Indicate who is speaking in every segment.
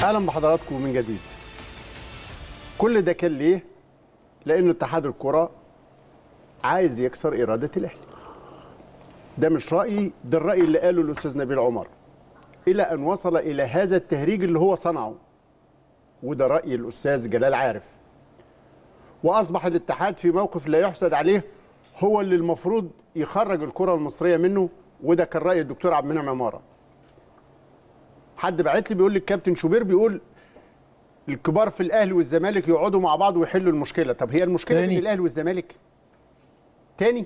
Speaker 1: اهلا بحضراتكم من جديد كل ده كان ليه لانه اتحاد الكره عايز يكسر اراده الاهلي ده مش رايي ده الراي اللي قاله الاستاذ نبيل عمر الى ان وصل الى هذا التهريج اللي هو صنعه وده راي الاستاذ جلال عارف واصبح الاتحاد في موقف لا يحسد عليه هو اللي المفروض يخرج الكره المصريه منه وده كان راي الدكتور عبد المنعم عماره حد بعت لي بيقول لي الكابتن شوبير بيقول الكبار في الاهلي والزمالك يقعدوا مع بعض ويحلوا المشكله طب هي المشكله
Speaker 2: تاني.
Speaker 1: بين الاهلي والزمالك تاني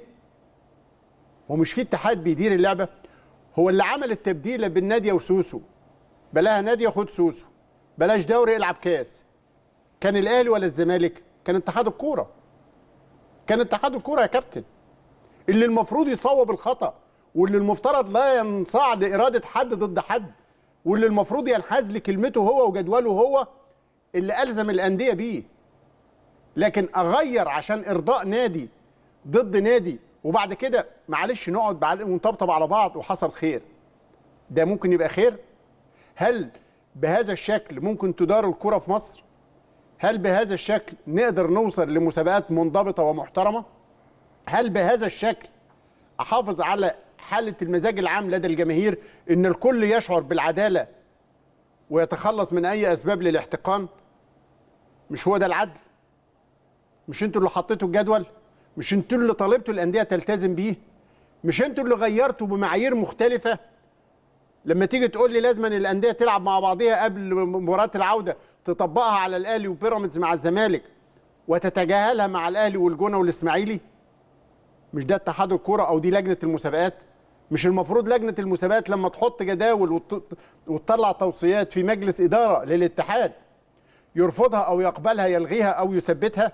Speaker 1: هو مش في اتحاد بيدير اللعبه هو اللي عمل التبديله بين ناديه وسوسو بلاها ناديه خد سوسو بلاش دوري العب كاس كان الاهلي ولا الزمالك كان اتحاد الكوره كان اتحاد الكوره يا كابتن اللي المفروض يصوب الخطا واللي المفترض لا ينصاع لاراده حد ضد حد واللي المفروض ينحاز لكلمته هو وجدوله هو اللي الزم الانديه بيه لكن اغير عشان ارضاء نادي ضد نادي وبعد كده معلش نقعد بعد ونطبطب على بعض وحصل خير ده ممكن يبقى خير هل بهذا الشكل ممكن تدار الكره في مصر هل بهذا الشكل نقدر نوصل لمسابقات منضبطه ومحترمه هل بهذا الشكل احافظ على حاله المزاج العام لدى الجماهير ان الكل يشعر بالعداله ويتخلص من اي اسباب للاحتقان مش هو ده العدل مش انتوا اللي حطيتوا الجدول مش انتوا اللي طالبتوا الانديه تلتزم بيه مش انتوا اللي غيرتوا بمعايير مختلفه لما تيجي تقول لي لازم ان الانديه تلعب مع بعضيها قبل مباراه العوده تطبقها على الاهلي وبيراميدز مع الزمالك وتتجاهلها مع الاهلي والجونه والاسماعيلي مش ده اتحاد الكوره او دي لجنه المسابقات مش المفروض لجنه المسابقات لما تحط جداول وت- وتطلع توصيات في مجلس اداره للاتحاد يرفضها او يقبلها يلغيها او يثبتها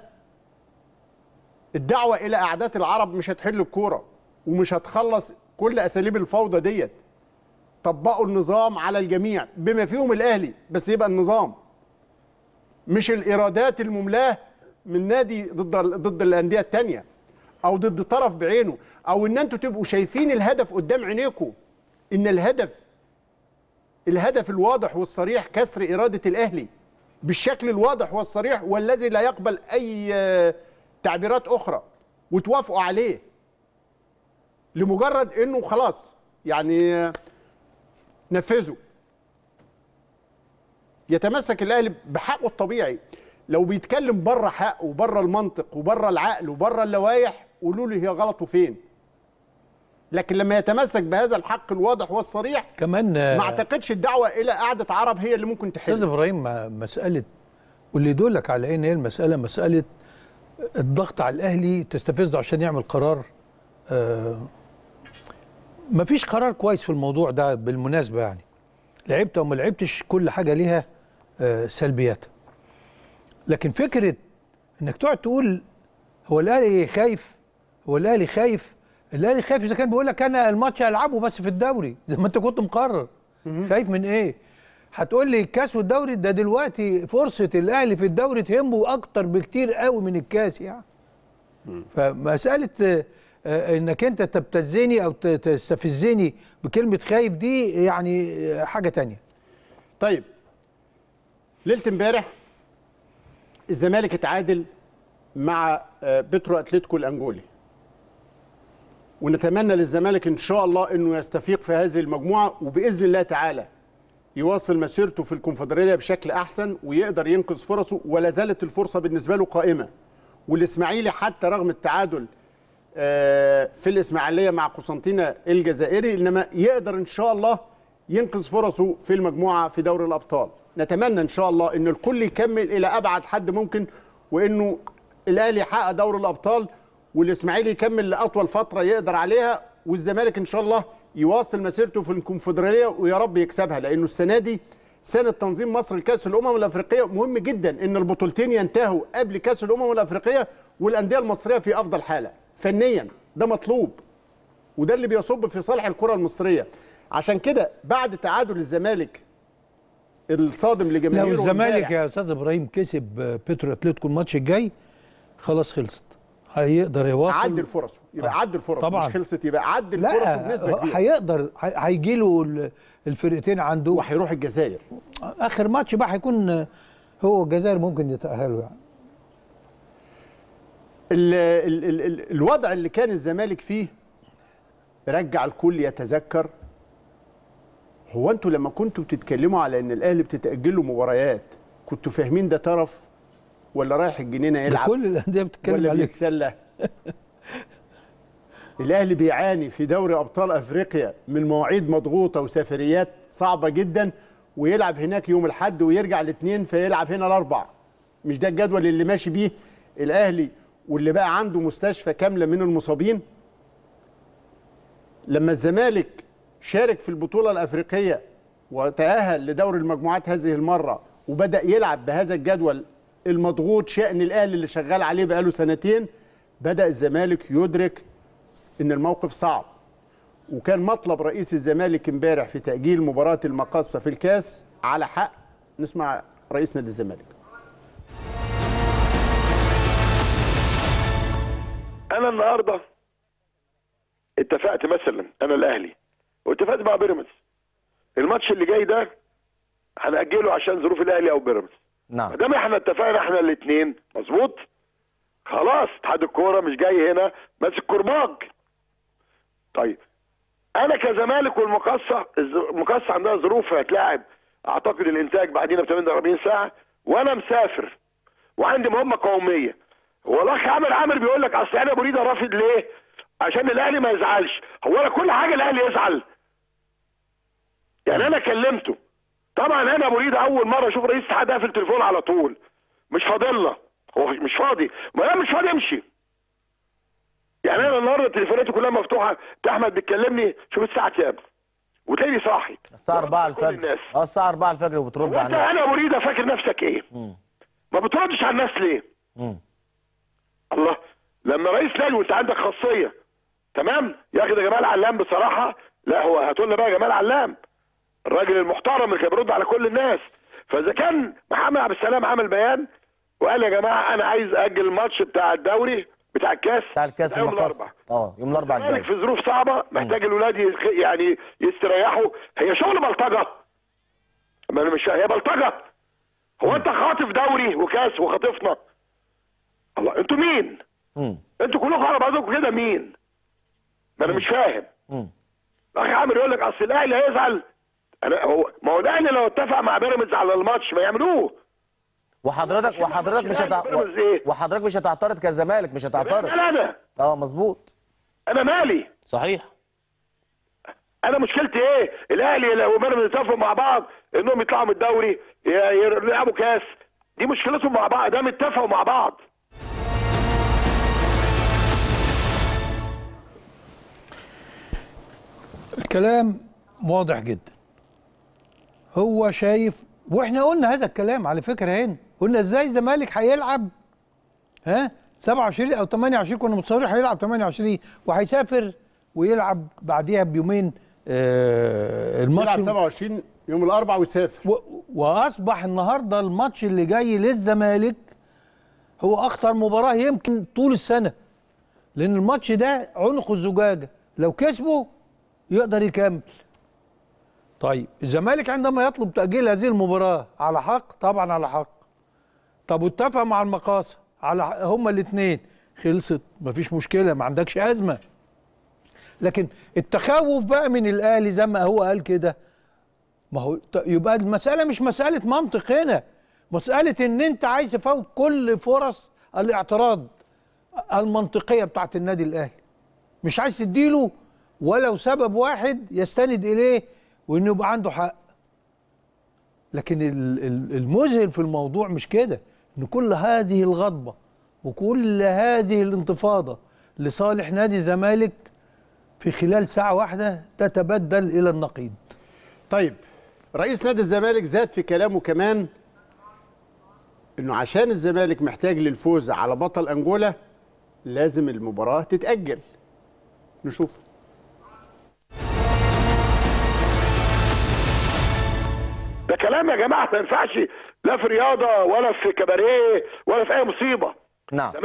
Speaker 1: الدعوه الى اعداد العرب مش هتحل الكوره ومش هتخلص كل اساليب الفوضى ديت طبقوا النظام على الجميع بما فيهم الاهلي بس يبقى النظام مش الايرادات المملاه من نادي ضد ضد الانديه الثانيه او ضد طرف بعينه او ان انتوا تبقوا شايفين الهدف قدام عينيكم ان الهدف الهدف الواضح والصريح كسر اراده الاهلي بالشكل الواضح والصريح والذي لا يقبل اي آه، تعبيرات اخرى وتوافقوا عليه لمجرد انه خلاص يعني آه، نفذوا يتمسك الاهلي بحقه الطبيعي لو بيتكلم بره حقه وبره المنطق وبره العقل وبره اللوائح قولوا لي هي غلطه فين لكن لما يتمسك بهذا الحق الواضح والصريح
Speaker 2: كمان
Speaker 1: ما اعتقدش الدعوه الى قعده عرب هي اللي ممكن
Speaker 2: استاذ
Speaker 1: تحل
Speaker 2: ابراهيم مع- مساله واللي يدلك على ان هي المساله مساله الضغط على الاهلي تستفزه عشان يعمل قرار آه مفيش قرار كويس في الموضوع ده بالمناسبه يعني لعبت او ما لعبتش كل حاجه ليها آه سلبياتها لكن فكره انك تقعد تقول هو الاهلي خايف هو الاهلي خايف الاهلي خايف اذا كان بيقول لك انا الماتش هلعبه بس في الدوري زي ما انت كنت مقرر خايف من ايه هتقول لي الكاس والدوري ده دلوقتي فرصه الاهلي في الدوري تهمه اكتر بكتير قوي من الكاس يعني فمساله آه، آه، انك انت تبتزني او ت- تستفزني بكلمه خايف دي يعني آه، حاجه تانية
Speaker 1: طيب ليله امبارح الزمالك اتعادل مع آه، بترو اتلتيكو الانجولي ونتمنى للزمالك ان شاء الله انه يستفيق في هذه المجموعه وباذن الله تعالى يواصل مسيرته في الكونفدراليه بشكل احسن ويقدر ينقذ فرصه ولا زالت الفرصه بالنسبه له قائمه والاسماعيلي حتى رغم التعادل آه، في الاسماعيليه مع قسنطينه الجزائري انما يقدر ان شاء الله ينقذ فرصه في المجموعه في دوري الابطال نتمنى ان شاء الله ان الكل يكمل الى ابعد حد ممكن وانه الاهلي يحقق دوري الابطال والاسماعيلي يكمل لاطول فتره يقدر عليها والزمالك ان شاء الله يواصل مسيرته في الكونفدراليه ويا رب يكسبها لانه السنه دي سنه تنظيم مصر لكاس الامم الافريقيه مهم جدا ان البطولتين ينتهوا قبل كاس الامم الافريقيه والانديه المصريه في افضل حاله فنيا ده مطلوب وده اللي بيصب في صالح الكره المصريه عشان كده بعد تعادل الزمالك الصادم لجماهيره
Speaker 2: لو الزمالك
Speaker 1: امبارح
Speaker 2: يا استاذ ابراهيم كسب آه، بيترو اتلتيكو الماتش الجاي خلاص خلصت هيقدر يواصل
Speaker 1: عدل فرصه يبقى عدل فرصه
Speaker 2: طبعاً.
Speaker 1: مش خلصت يبقى عدل فرصه
Speaker 2: لا
Speaker 1: بنسبه كبيره
Speaker 2: هيقدر هيجي له الفرقتين عنده
Speaker 1: وهيروح الجزائر
Speaker 2: اخر ماتش بقى هيكون هو الجزائر ممكن يتاهلوا يعني
Speaker 1: ال ال ال ال الوضع اللي كان الزمالك فيه رجع الكل يتذكر هو انتوا لما كنتوا بتتكلموا على ان الاهلي بتتاجلوا مباريات كنتوا فاهمين ده طرف ولا رايح الجنينه
Speaker 2: ده
Speaker 1: يلعب
Speaker 2: كل الانديه بتتكلم
Speaker 1: ولا
Speaker 2: عليه
Speaker 1: بيتسلى الاهلي بيعاني في دوري ابطال افريقيا من مواعيد مضغوطه وسفريات صعبه جدا ويلعب هناك يوم الاحد ويرجع الاثنين فيلعب هنا الاربع مش ده الجدول اللي ماشي بيه الاهلي واللي بقى عنده مستشفى كامله من المصابين لما الزمالك شارك في البطوله الافريقيه وتاهل لدور المجموعات هذه المره وبدا يلعب بهذا الجدول المضغوط شأن الاهلي اللي شغال عليه بقاله سنتين بدا الزمالك يدرك ان الموقف صعب وكان مطلب رئيس الزمالك امبارح في تاجيل مباراه المقصه في الكاس على حق نسمع رئيس نادي الزمالك
Speaker 3: انا النهارده اتفقت مثلا انا الاهلي واتفقت مع بيراميدز الماتش اللي جاي ده هنأجله عشان ظروف الاهلي او بيراميدز
Speaker 4: نعم
Speaker 3: ما دام احنا اتفقنا احنا الاثنين مظبوط خلاص اتحاد الكوره مش جاي هنا ماسك كرماج طيب انا كزمالك والمقصه الز- المقصه عندها ظروف هتلاعب اعتقد الانتاج بعدين ب 48 ساعه وانا مسافر وعندي مهمه قوميه هو الاخ عامر عامر بيقول لك اصل انا بريده رافض ليه؟ عشان الاهلي ما يزعلش هو انا كل حاجه الاهلي يزعل يعني انا كلمته طبعا انا بريد اول مره اشوف رئيس اتحاد قافل التليفون على طول مش فاضلنا هو مش فاضي ما انا مش فاضي امشي يعني انا النهارده تليفوناتي كلها مفتوحه انت احمد بتكلمني شوف الساعه كام وتلاقيني صاحي
Speaker 4: الساعة 4
Speaker 3: كل الناس.
Speaker 4: الفجر اه الساعة 4 الفجر وبترد على
Speaker 3: وانت
Speaker 4: الناس
Speaker 3: انا بريده فاكر نفسك ايه؟
Speaker 4: مم.
Speaker 3: ما بتردش على الناس ليه؟
Speaker 4: مم.
Speaker 3: الله لما رئيس نادي وانت عندك خاصيه تمام ياخد يا جمال علام بصراحه لا هو هاتوا لنا بقى جمال علام الراجل المحترم اللي كان بيرد على كل الناس فاذا كان محمد عبد السلام عمل بيان وقال يا جماعه انا عايز اجل الماتش بتاع الدوري بتاع الكاس
Speaker 4: بتاع الكاس
Speaker 3: يوم
Speaker 4: المقص
Speaker 3: الاربعاء
Speaker 4: اه يوم الاربعاء
Speaker 3: الزمالك
Speaker 4: الجاي
Speaker 3: في ظروف صعبه محتاج الولاد يخ- يعني يستريحوا هي شغل بلطجه ما انا مش هي بلطجه هو انت خاطف دوري وكاس وخاطفنا الله انتوا مين؟
Speaker 4: مم.
Speaker 3: انتوا كلكم على بعضكم كده مين؟ ما انا مش فاهم
Speaker 4: مم.
Speaker 3: اخي عامر يقول لك اصل الاهلي هيزعل انا هو ما هو الاهلي لو اتفق مع بيراميدز على الماتش ما يعملوه
Speaker 4: وحضرتك وحضرتك مش هتع...
Speaker 3: بيراميدز ايه؟
Speaker 4: وحضرتك مش هتعترض كالزمالك مش هتعترض
Speaker 3: لا انا
Speaker 4: اه مظبوط
Speaker 3: انا مالي
Speaker 4: صحيح
Speaker 3: انا مشكلتي ايه؟ الاهلي لو بيراميدز اتفقوا مع بعض انهم يطلعوا من الدوري ي- يلعبوا كاس دي مشكلتهم مع بعض ده اتفقوا مع بعض
Speaker 2: الكلام واضح جدا هو شايف واحنا قلنا هذا الكلام على فكره هنا قلنا ازاي الزمالك هيلعب ها 27 او 28 كنا متصورين هيلعب 28 وهيسافر ويلعب بعديها بيومين آه الماتش
Speaker 1: يلعب 27 يوم الاربعاء ويسافر
Speaker 2: و... واصبح النهارده الماتش اللي جاي للزمالك هو اخطر مباراه يمكن طول السنه لان الماتش ده عنق الزجاجه لو كسبه يقدر يكمل طيب الزمالك عندما يطلب تاجيل هذه المباراه على حق طبعا على حق طب واتفق مع المقاصه على حق- هما الاثنين خلصت مفيش مشكله ما عندكش ازمه لكن التخوف بقى من الاهلي زي ما هو قال كده ما هو ط- يبقى المسألة مش مسألة منطق هنا مسألة إن أنت عايز تفوت كل فرص الاعتراض المنطقية بتاعت النادي الأهلي مش عايز تديله ولو سبب واحد يستند إليه وإنه يبقى عنده حق لكن ال- ال- المذهل في الموضوع مش كده إن كل هذه الغضبة وكل هذه الانتفاضة لصالح نادي الزمالك في خلال ساعة واحدة تتبدل إلى النقيض
Speaker 1: طيب رئيس نادي الزمالك زاد في كلامه كمان انه عشان الزمالك محتاج للفوز على بطل انجولا لازم المباراه تتاجل نشوف
Speaker 3: ده كلام يا جماعه ما ينفعش لا في رياضه ولا في كباريه ولا في اي مصيبه
Speaker 4: نعم
Speaker 3: تمام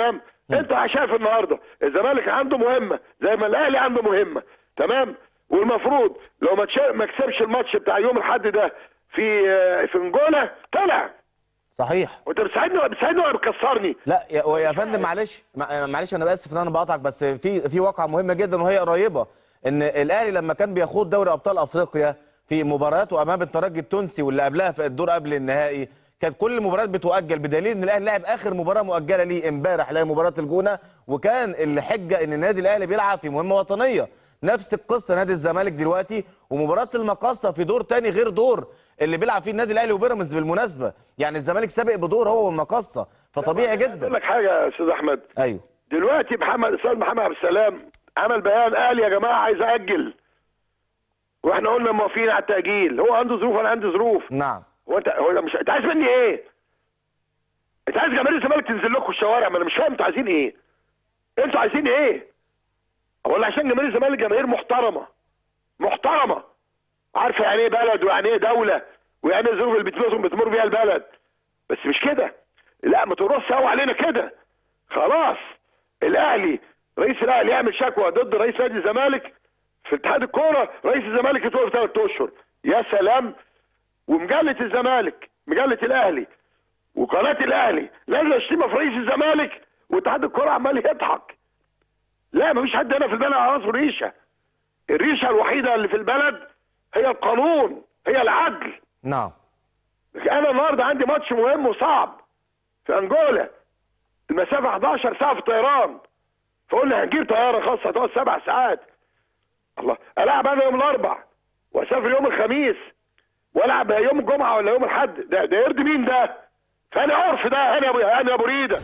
Speaker 3: انت شايف النهارده الزمالك عنده مهمه زي ما الاهلي عنده مهمه تمام والمفروض لو ما تشا- ما كسبش الماتش بتاع يوم الاحد ده في آه، في انجولا طلع
Speaker 4: صحيح
Speaker 3: وانت بتساعدني ولا بتساعدني ولا بتكسرني
Speaker 4: لا يا, يا فندم معلش مع- معلش انا اسف ان انا بقاطعك بس في في واقعه مهمه جدا وهي قريبه ان الاهلي لما كان بيخوض دوري ابطال افريقيا في مبارياته امام الترجي التونسي واللي قبلها في الدور قبل النهائي كانت كل المباريات بتؤجل بدليل ان الاهلي لعب اخر مباراه مؤجله ليه امبارح اللي هي مباراه الجونه وكان الحجه ان النادي الاهلي بيلعب في مهمه وطنيه نفس القصه نادي الزمالك دلوقتي ومباراه المقاصه في دور تاني غير دور اللي بيلعب فيه النادي الاهلي وبيراميدز بالمناسبه يعني الزمالك سابق بدور هو والمقاصه فطبيعي جدا
Speaker 3: اقول لك حاجه يا استاذ احمد
Speaker 4: ايوه
Speaker 3: دلوقتي محمد الاستاذ محمد عبد السلام عمل بيان قال يا جماعه عايز اجل واحنا قلنا موافقين على التاجيل هو عنده ظروف انا عندي ظروف
Speaker 4: نعم
Speaker 3: هو انت هو مش انت عايز مني ايه؟ انت عايز جماهير الزمالك تنزل لكم الشوارع ما انا مش فاهم انتوا عايزين ايه؟ انتوا عايزين ايه؟ ولا عشان جماهير الزمالك جماهير محترمه محترمه عارفه يعني ايه بلد ويعني ايه دوله ويعني ايه الظروف اللي بتمر بتمر بيها البلد بس مش كده لا ما تروحش سوا علينا كده خلاص الاهلي رئيس الاهلي يعمل شكوى ضد رئيس نادي الزمالك في اتحاد الكوره رئيس الزمالك يتوقف ثلاث اشهر يا سلام ومجله الزمالك مجله الاهلي وقناه الاهلي نازله شتيمه في رئيس الزمالك واتحاد الكوره عمال يضحك لا مفيش حد هنا في البلد على راسه ريشه الريشه الوحيده اللي في البلد هي القانون هي العدل
Speaker 4: نعم
Speaker 3: انا النهارده عندي ماتش مهم وصعب في انجولا المسافه 11 ساعه في الطيران فقلنا هنجيب طياره خاصه تقعد سبع ساعات الله العب انا يوم الاربع واسافر يوم الخميس والعب يوم الجمعه ولا يوم الاحد ده ده يرضي مين ده؟ فانا عرف ده انا ابو انا ابو ريده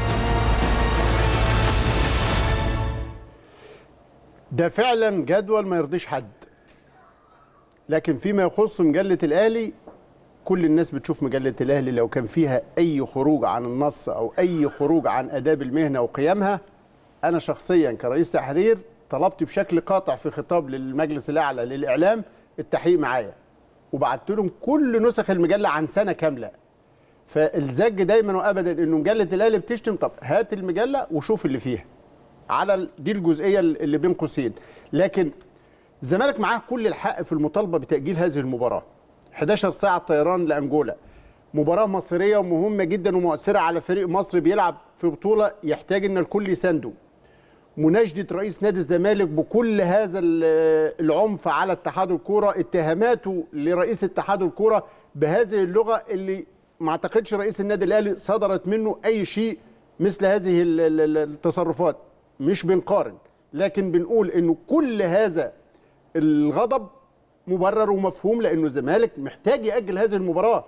Speaker 1: ده فعلا جدول ما يرضيش حد لكن فيما يخص مجلة الأهلي كل الناس بتشوف مجلة الأهلي لو كان فيها أي خروج عن النص أو أي خروج عن آداب المهنة وقيمها أنا شخصيا كرئيس تحرير طلبت بشكل قاطع في خطاب للمجلس الأعلى للإعلام التحقيق معايا وبعت لهم كل نسخ المجلة عن سنة كاملة فالزج دايما وابدا انه مجله الاهلي بتشتم طب هات المجله وشوف اللي فيها على ال- دي الجزئيه اللي بين قوسين لكن الزمالك معاه كل الحق في المطالبه بتاجيل هذه المباراه 11 ساعه طيران لانجولا مباراه مصيريه ومهمه جدا ومؤثره على فريق مصر بيلعب في بطوله يحتاج ان الكل يسانده مناشده رئيس نادي الزمالك بكل هذا ال- العنف على اتحاد الكوره اتهاماته لرئيس اتحاد الكوره بهذه اللغه اللي ما اعتقدش رئيس النادي الاهلي صدرت منه اي شيء مثل هذه ال- ال- ال- التصرفات مش بنقارن لكن بنقول انه كل هذا الغضب مبرر ومفهوم لانه الزمالك محتاج ياجل هذه المباراه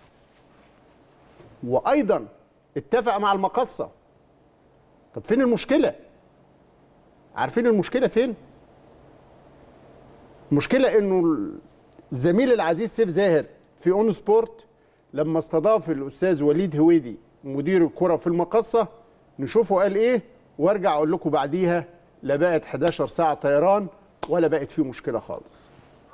Speaker 1: وايضا اتفق مع المقصه طب فين المشكله عارفين المشكله فين المشكله انه الزميل العزيز سيف زاهر في اون سبورت لما استضاف الاستاذ وليد هويدي مدير الكره في المقصه نشوفه قال ايه وارجع اقول لكم بعديها لا بقت 11 ساعه طيران ولا بقت فيه مشكله خالص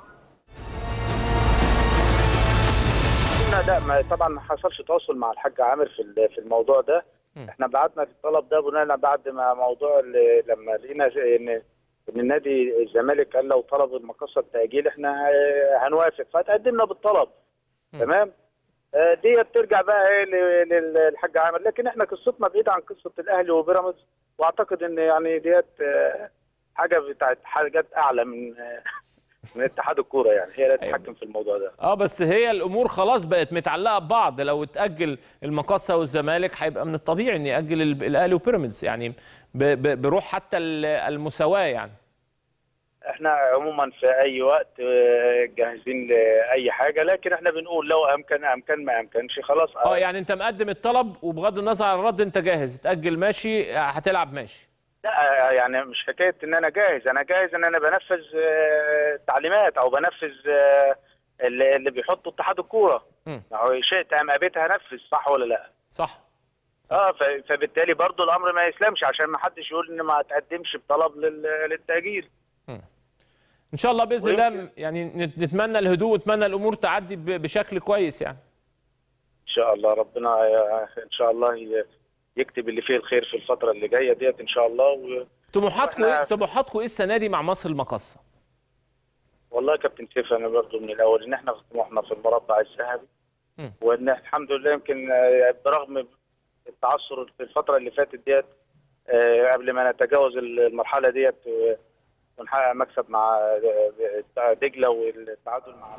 Speaker 5: قلنا ده ما طبعا ما حصلش تواصل مع الحاج عامر في ال- في الموضوع ده احنا بعتنا الطلب ده بناء بعد ما موضوع ال- لما لقينا ز- ان ان النادي الزمالك قال لو طلب المقصه التاجيل احنا ه- هنوافق فتقدمنا بالطلب تمام آه، دي بترجع بقى ايه ل- لل- للحاج عامر لكن احنا قصتنا بعيده عن قصه الاهلي وبيراميدز واعتقد ان يعني ديت آه، حاجه بتاعت حاجات اعلى من آه، من اتحاد الكوره يعني هي اللي تتحكم في الموضوع ده
Speaker 6: اه بس هي الامور خلاص بقت متعلقه ببعض لو اتاجل المقصه والزمالك هيبقى من الطبيعي ان ياجل ال- الاهلي وبيراميدز يعني ب- ب- بروح حتى ال- المساواه يعني
Speaker 5: احنا عموما في اي وقت آه، جاهزين لاي حاجه لكن احنا بنقول لو امكن امكن ما امكنش خلاص
Speaker 6: اه يعني انت مقدم الطلب وبغض النظر عن الرد انت جاهز تاجل ماشي هتلعب ماشي
Speaker 5: لا يعني مش حكايه ان انا جاهز انا جاهز ان انا بنفذ آه، تعليمات او بنفذ آه، اللي اللي بيحطه اتحاد الكوره
Speaker 6: مم.
Speaker 5: هو شئت ام ابيت هنفذ صح ولا لا
Speaker 6: صح
Speaker 5: اه ف- فبالتالي برضو الامر ما يسلمش عشان ما حدش يقول ان ما تقدمش بطلب لل- للتاجيل
Speaker 6: ان شاء الله باذن الله
Speaker 5: ويمكن-
Speaker 6: يعني نت- نتمنى الهدوء ونتمنى الامور تعدي ب- بشكل كويس يعني
Speaker 5: ان شاء الله ربنا ي- ان شاء الله ي- يكتب اللي فيه الخير في الفتره اللي جايه ديت ان شاء الله و...
Speaker 6: طموحاتكم
Speaker 5: وإحنا-
Speaker 6: ايه طموحاتكم ايه السنه دي مع مصر المقصه
Speaker 5: والله يا كابتن سيف انا برضو من الاول ان احنا طموحنا في المربع الذهبي
Speaker 6: مم.
Speaker 5: وان الحمد لله يمكن آه، برغم التعثر في الفتره اللي فاتت ديت آه، قبل ما نتجاوز المرحله ديت آه، ونحقق مكسب مع آه، دجله والتعادل مع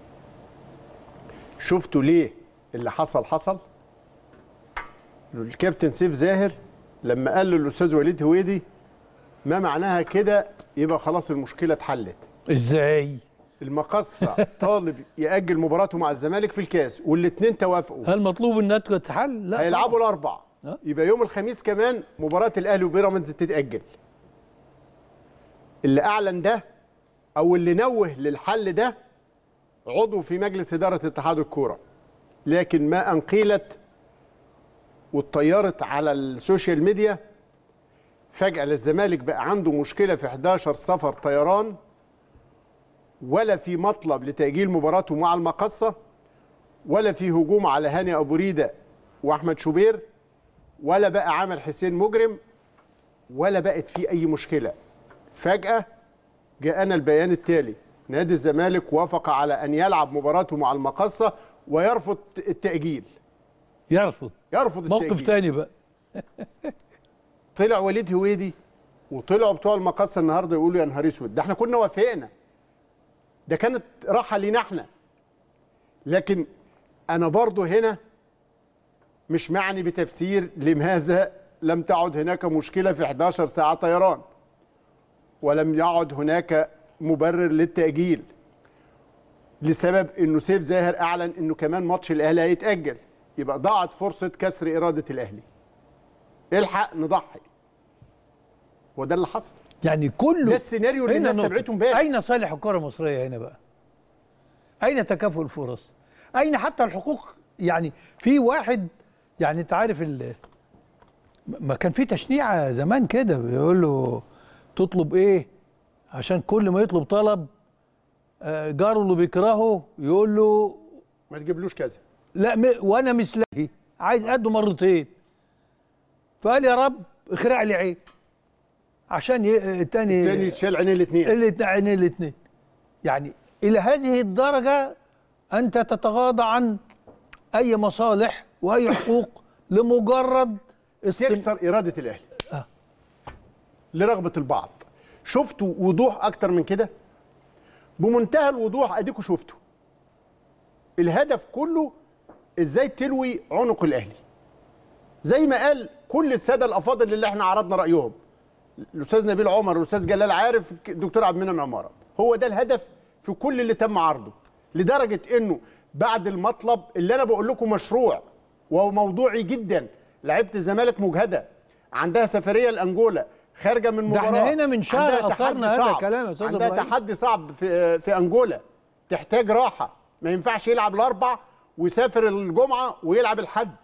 Speaker 1: شفتوا ليه اللي حصل حصل الكابتن سيف زاهر لما قال للاستاذ وليد هويدي ما معناها كده يبقى خلاص المشكله اتحلت
Speaker 2: ازاي
Speaker 1: المقصه طالب ياجل مباراته مع الزمالك في الكاس والاثنين توافقوا
Speaker 2: هل مطلوب انها تتحل لا
Speaker 1: هيلعبوا الاربع
Speaker 2: أه.
Speaker 1: يبقى يوم الخميس كمان مباراه الاهلي وبيراميدز تتاجل اللي اعلن ده او اللي نوه للحل ده عضو في مجلس اداره اتحاد الكوره لكن ما ان قيلت واتطيرت على السوشيال ميديا فجاه للزمالك بقى عنده مشكله في 11 سفر طيران ولا في مطلب لتاجيل مباراته مع المقصه ولا في هجوم على هاني ابو ريده واحمد شوبير ولا بقى عامر حسين مجرم ولا بقت في اي مشكله فجاه جاءنا البيان التالي نادي الزمالك وافق على ان يلعب مباراته مع المقصه ويرفض التاجيل
Speaker 2: يرفض
Speaker 1: يرفض
Speaker 2: موقف
Speaker 1: التاجيل
Speaker 2: تاني بقى
Speaker 1: طلع وليد هويدي وطلعوا بتوع المقصه النهارده يقولوا يا نهار اسود ده احنا كنا وافقنا ده كانت راحه لينا احنا لكن انا برضو هنا مش معني بتفسير لماذا لم تعد هناك مشكله في 11 ساعه طيران ولم يعد هناك مبرر للتاجيل لسبب انه سيف زاهر اعلن انه كمان ماتش الاهلي هيتاجل يبقى ضاعت فرصه كسر اراده الاهلي الحق نضحي وده اللي حصل
Speaker 2: يعني كله
Speaker 1: ده السيناريو اللي
Speaker 2: هنا
Speaker 1: الناس
Speaker 2: نقطة.
Speaker 1: تابعته امبارح
Speaker 2: اين صالح الكره المصريه هنا بقى اين تكافؤ الفرص اين حتى الحقوق يعني في واحد يعني انت عارف ال ما كان في تشنيعه زمان كده بيقول له تطلب ايه عشان كل ما يطلب طلب آه، جاره اللي بيكرهه يقول له
Speaker 1: ما تجيبلوش كذا
Speaker 2: لا م... وانا مثله عايز قده مرتين فقال يا رب اخرع لي عين عشان ي... التاني
Speaker 1: تاني يتشال عينين الاثنين
Speaker 2: اللي عينين الاثنين يعني الى هذه الدرجه انت تتغاضى عن اي مصالح واي حقوق لمجرد استم...
Speaker 1: تكسر اراده الاهلي
Speaker 2: آه.
Speaker 1: لرغبه البعض شفتوا وضوح اكتر من كده بمنتهى الوضوح اديكوا شفتوا الهدف كله ازاي تلوي عنق الاهلي زي ما قال كل الساده الافاضل اللي احنا عرضنا رايهم الاستاذ نبيل عمر الاستاذ جلال عارف الدكتور عبد المنعم عماره هو ده الهدف في كل اللي تم عرضه لدرجه انه بعد المطلب اللي انا بقول لكم مشروع وهو موضوعي جدا لعيبه الزمالك مجهده عندها سفريه لانجولا خارجه من
Speaker 2: ده
Speaker 1: مباراه
Speaker 2: احنا هنا من شهر
Speaker 1: عندها
Speaker 2: أثرنا
Speaker 1: تحدي
Speaker 2: هذا
Speaker 1: صعب.
Speaker 2: الكلام يا أستاذ
Speaker 1: عندها
Speaker 2: إبراهيم.
Speaker 1: تحدي صعب في في انجولا تحتاج راحه ما ينفعش يلعب الاربع ويسافر الجمعه ويلعب الحد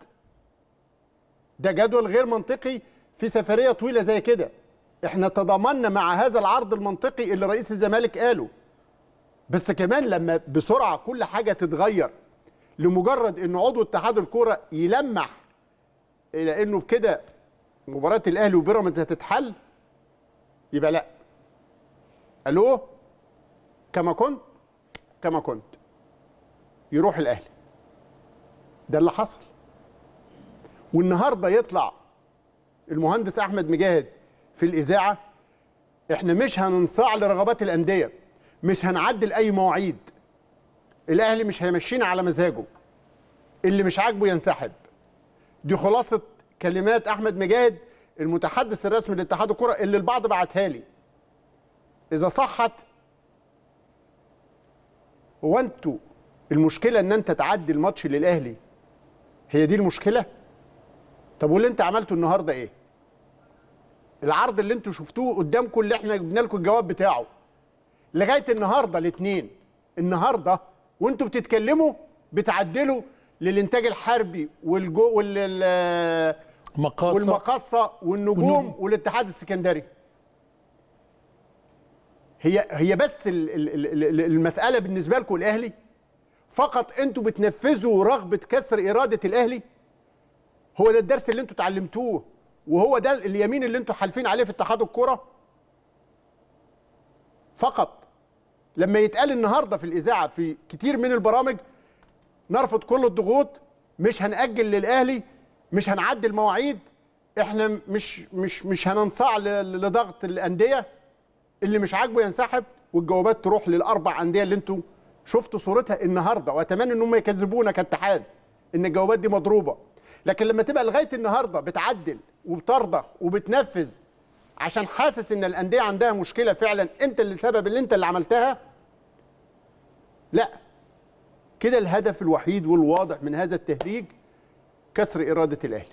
Speaker 1: ده جدول غير منطقي في سفريه طويله زي كده احنا تضامنا مع هذا العرض المنطقي اللي رئيس الزمالك قاله بس كمان لما بسرعه كل حاجه تتغير لمجرد ان عضو اتحاد الكوره يلمح الى انه بكده مباراه الاهلي وبيراميدز هتتحل يبقى لا الو كما كنت كما كنت يروح الاهلي ده اللي حصل والنهارده يطلع المهندس احمد مجاهد في الاذاعه احنا مش هننصاع لرغبات الانديه مش هنعدل اي مواعيد الاهلي مش هيمشينا على مزاجه اللي مش عاجبه ينسحب دي خلاصه كلمات احمد مجاهد المتحدث الرسمي لاتحاد الكره اللي البعض بعتها لي اذا صحت هو انتوا المشكله ان انت تعدي الماتش للاهلي هي دي المشكله طب واللي انت عملته النهارده ايه العرض اللي انتوا شفتوه قدامكم اللي احنا جبنا لكم الجواب بتاعه لغايه النهارده الاثنين النهارده وانتوا بتتكلموا بتعدلوا للانتاج الحربي والجو وال
Speaker 2: مقاصة
Speaker 1: والمقصه والنجوم
Speaker 2: والنجوم.
Speaker 1: والاتحاد السكندري هي هي بس ال- ال- ال- ال- المساله بالنسبه لكم الاهلي فقط انتوا بتنفذوا رغبه كسر اراده الاهلي هو ده الدرس اللي انتوا اتعلمتوه وهو ده اليمين اللي انتوا حالفين عليه في اتحاد الكرة فقط لما يتقال النهارده في الاذاعه في كتير من البرامج نرفض كل الضغوط مش هنأجل للاهلي مش هنعدي المواعيد احنا مش مش مش هننصاع ل- لضغط الانديه اللي مش عاجبه ينسحب والجوابات تروح للاربع انديه اللي انتوا شفتوا صورتها النهارده واتمنى ان هم يكذبونا كاتحاد ان الجوابات دي مضروبه لكن لما تبقى لغايه النهارده بتعدل وبترضخ وبتنفذ عشان حاسس ان الانديه عندها مشكله فعلا انت اللي السبب اللي انت اللي عملتها لا كده الهدف الوحيد والواضح من هذا التهريج كسر اراده الاهلي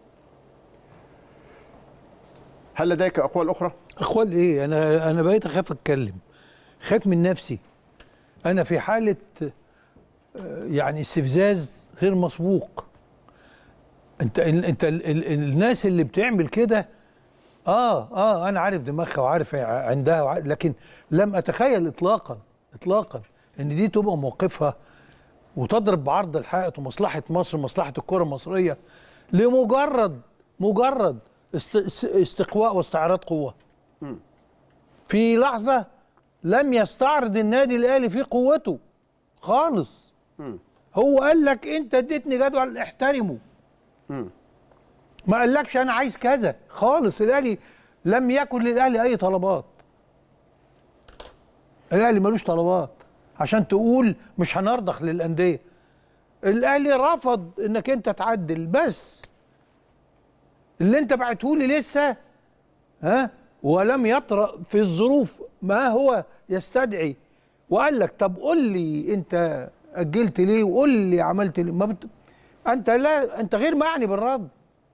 Speaker 1: هل لديك اقوال اخرى
Speaker 2: اخوال ايه انا انا بقيت اخاف اتكلم خايف من نفسي انا في حاله آه، يعني استفزاز غير مسبوق انت ال- انت ال ال الناس اللي بتعمل كده اه اه انا عارف دماغها وعارف ع- عندها وع- لكن لم اتخيل اطلاقا اطلاقا ان دي تبقى موقفها وتضرب بعرض الحائط ومصلحه مصر مصلحه الكره المصريه لمجرد مجرد است است- استقواء واستعراض قوه في لحظه لم يستعرض النادي الاهلي في قوته خالص هو قال لك انت اديتني جدول احترمه ما قالكش انا عايز كذا خالص الاهلي لم يكن للاهلي اي طلبات الاهلي ملوش طلبات عشان تقول مش هنرضخ للانديه الاهلي رفض انك انت تعدل بس اللي انت بعتهولي لسه ها ولم يطرأ في الظروف ما هو يستدعي وقال لك طب قول لي انت اجلت ليه وقول لي عملت ليه ما بت... انت لا انت غير معني بالرد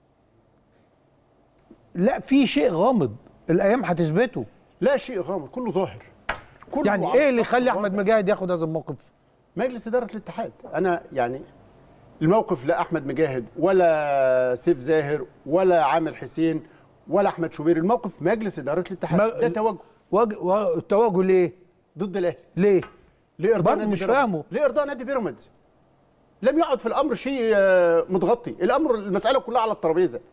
Speaker 2: لا في شيء غامض الايام هتثبته
Speaker 1: لا شيء غامض كله ظاهر كله
Speaker 2: يعني
Speaker 1: على
Speaker 2: ايه اللي
Speaker 1: السطح
Speaker 2: يخلي احمد
Speaker 1: واضح.
Speaker 2: مجاهد ياخد هذا الموقف
Speaker 1: مجلس اداره الاتحاد انا يعني الموقف لا احمد مجاهد ولا سيف زاهر ولا عامر حسين ولا احمد شوبير الموقف مجلس اداره الاتحاد
Speaker 2: ما-
Speaker 1: ده توجه
Speaker 2: وج... و... التوجه ليه
Speaker 1: ضد الاهلي
Speaker 2: ليه
Speaker 1: لارضاء
Speaker 2: برضه
Speaker 1: نادي
Speaker 2: مش
Speaker 1: بيراميدز.
Speaker 2: فاهمه.
Speaker 1: لارضاء نادي بيراميدز لم يعد في الامر شيء آه، متغطي الامر المساله كلها على الترابيزه